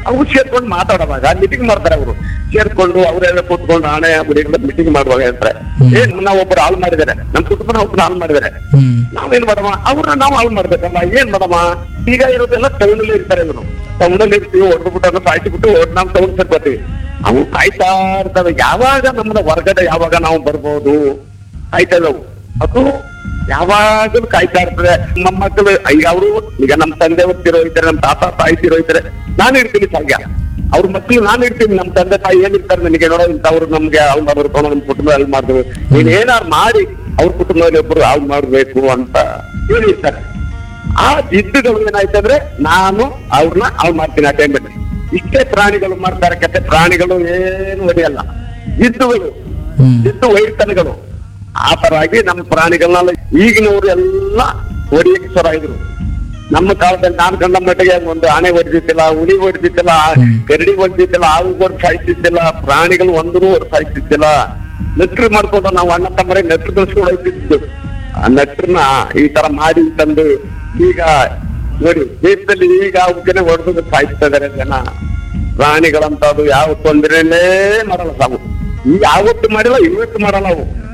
ಅವ್ರು ಸೇರ್ಕೊಂಡು ಮಾತಾಡುವಾಗ ಮೀಟಿಂಗ್ ಮಾಡ್ತಾರೆ ಅವರು ಸೇರ್ಕೊಂಡು ಅವರೆಲ್ಲ ಕೂತ್ಕೊಂಡು ಹಣೆ ಗುಡಿಗಳ ಮೀಟಿಂಗ್ ಮಾಡುವಾಗ ಹೇಳ್ತಾರೆ ಏನ್ ನಾವು ಒಬ್ಬರು ಹಾಳು ಮಾಡಿದ್ದಾರೆ ನಮ್ಮ ಕುಟುಂಬನ ಒಬ್ಬರು ಹಾಳು ಮಾಡಿದ್ದಾರೆ ಹ್ಮ್ ನಾವೇನ್ ಮಾಡಮ್ಮ ಅವ್ರನ್ನ ನಾವು ಹಾಳು ಮಾಡ್ಬೇಕಲ್ಲ ಏನ್ ಮಾಡಮ್ಮ ಈಗ ಇರೋದೆಲ್ಲ ಟೌನಲ್ಲಿ ಇರ್ತಾರೆ ಇವರು ಟೌನಲ್ಲಿ ಇರ್ತೀವಿ ಹೊಡೆದ್ಬಿಟ್ಟು ಸಾಯ್ಸಿ ಬಿಟ್ಟು ನಾವು ಟೌನ್ ಸರ್ ಬರ್ತೀವಿ ಅವು ಕಾಯ್ತಾ ಇರ್ತವೆ ಯಾವಾಗ ನಮ್ಮನ್ನ ಹೊರಗಡೆ ಯಾವಾಗ ನಾವು ಬರ್ಬೋದು ಕಾಯ್ತಾ ಇದಾವು ಅದು ಯಾವಾಗಲೂ ಕಾಯ್ತಾ ಇರ್ತದೆ ನಮ್ಮ ಮಕ್ಕಳು ಈಗ ಅವರು ಈಗ ನಮ್ಮ ತಂದೆ ತಿರೋ ಇದ್ದಾರೆ ನಮ್ಮ ತಾತ ತಾಯಿ ತಿರೋ ಇದ್ದಾರೆ ನಾನು ಇರ್ತೀನಿ ಭಾಗ್ಯ ಅವ್ರ ಮಕ್ಳು ನಾನು ಇರ್ತೀನಿ ನಮ್ಮ ತಂದೆ ತಾಯಿ ಏನಿರ್ತಾರೆ ನನಗೆ ನೋಡೋ ಇಂಥವ್ರು ನಮ್ಗೆ ಅವ್ರು ಮಾಡ್ಬೇಕು ನಮ್ಮ ಕುಟುಂಬ ಅಲ್ಲಿ ಮಾಡಿದ್ರು ನೀನ್ ಏನಾರು ಮಾಡಿ ಅವ್ರ ಕುಟುಂಬದಲ್ಲಿ ಒಬ್ರು ಹಾಳು ಮಾಡ್ಬೇಕು ಅಂತ ಹೇಳಿರ್ತಾರೆ ಆ ಜಿದ್ದುಗಳು ಏನಾಯ್ತಂದ್ರೆ ನಾನು ಅವ್ರನ್ನ ಹಾಳು ಮಾಡ್ತೀನಿ ಆ ಟೈಮಲ್ಲಿ ಇಷ್ಟೇ ಪ್ರಾಣಿಗಳು ಮಾಡ್ತಾರೆ ಕತೆ ಪ್ರಾಣಿಗಳು ಏನು ಹೊಡೆಯಲ್ಲ ಜಿದ್ದುಗಳು ಹ್ಮ್ ಜಿದ್ದು ವೈರ್ತನಗಳು ಆ ತರ ಆಗಿ ನಮ್ಮ ಪ್ರಾಣಿಗಳನ್ನೆಲ್ಲ ಈಗಿನವರು ಎಲ್ಲ ಹೊಡಿಯಕ್ಕೆ ಶುರು ಇದ್ರು ನಮ್ಮ ಕಾಲದಲ್ಲಿ ನಾನು ಕಂಡ ಮಟ್ಟಿಗೆ ಒಂದು ಆನೆ ಹೊಡೆದಿತ್ತಿಲ್ಲ ಹುಲಿ ಹೊಡೆದಿತ್ತಿಲ್ಲ ಕರಡಿ ಹೊಡೆದಿತ್ತಿಲ್ಲ ಹಾವು ಹೊಡೆದು ಸಾಯ್ತಿದ್ದಿಲ್ಲ ಪ್ರಾಣಿಗಳು ಒಂದೂ ಹೊಡೆದು ಸಾಯ್ತಿದ್ದಿಲ್ಲ ನೆಟ್ರು ಮಾಡ್ಕೊಂಡು ನಾವು ಅಣ್ಣ ತಮ್ಮರೇ ನೆಟ್ರು ದೋಸ್ಕೊಂಡು ಹೋಗ್ತಿದ್ದು ಆ ನೆಟ್ರನ್ನ ಈ ತರ ಮಾಡಿ ತಂದು ಈಗ ನೋಡಿ ದೇಶದಲ್ಲಿ ಈಗ ಅವಕ್ಕೆ ಹೊಡೆದು ಸಾಯ್ತಾ ಇದಾರೆ ಜನ ಪ್ರಾಣಿಗಳಂತ ಅದು ಯಾವ ತೊಂದರೆನೇ ಮಾಡಲ್ಲ ಸಾವು ಈ ಯಾವತ್ತು ಮಾಡಿಲ್ಲ ಇವತ್ತು ಮಾಡಲ್ಲ ಅವು